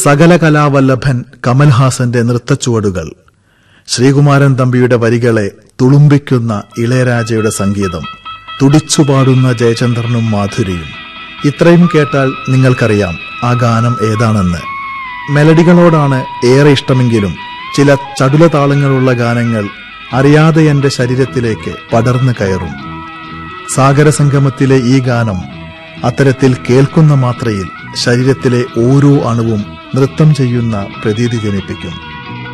സകല കലാവല്ലഭൻ കമൽഹാസന്റെ നൃത്തച്ചുവടുകൾ ശ്രീകുമാരൻ തമ്പിയുടെ വരികളെ തുളുമ്പിക്കുന്ന ഇളയരാജയുടെ സംഗീതം തുടിച്ചുപാടുന്ന ജയചന്ദ്രനും മാധുരിയും ഇത്രയും കേട്ടാൽ നിങ്ങൾക്കറിയാം ആ ഗാനം ഏതാണെന്ന് മെലഡികളോടാണ് ഏറെ ഇഷ്ടമെങ്കിലും ചില ചടുല താളങ്ങളുള്ള ഗാനങ്ങൾ അറിയാതെ എന്റെ ശരീരത്തിലേക്ക് പടർന്നു കയറും സാഗരസംഗമത്തിലെ ഈ ഗാനം അത്തരത്തിൽ കേൾക്കുന്ന മാത്രയിൽ ശരീരത്തിലെ ഓരോ അണുവും നൃത്തം ചെയ്യുന്ന പ്രതീതി ജനിപ്പിക്കും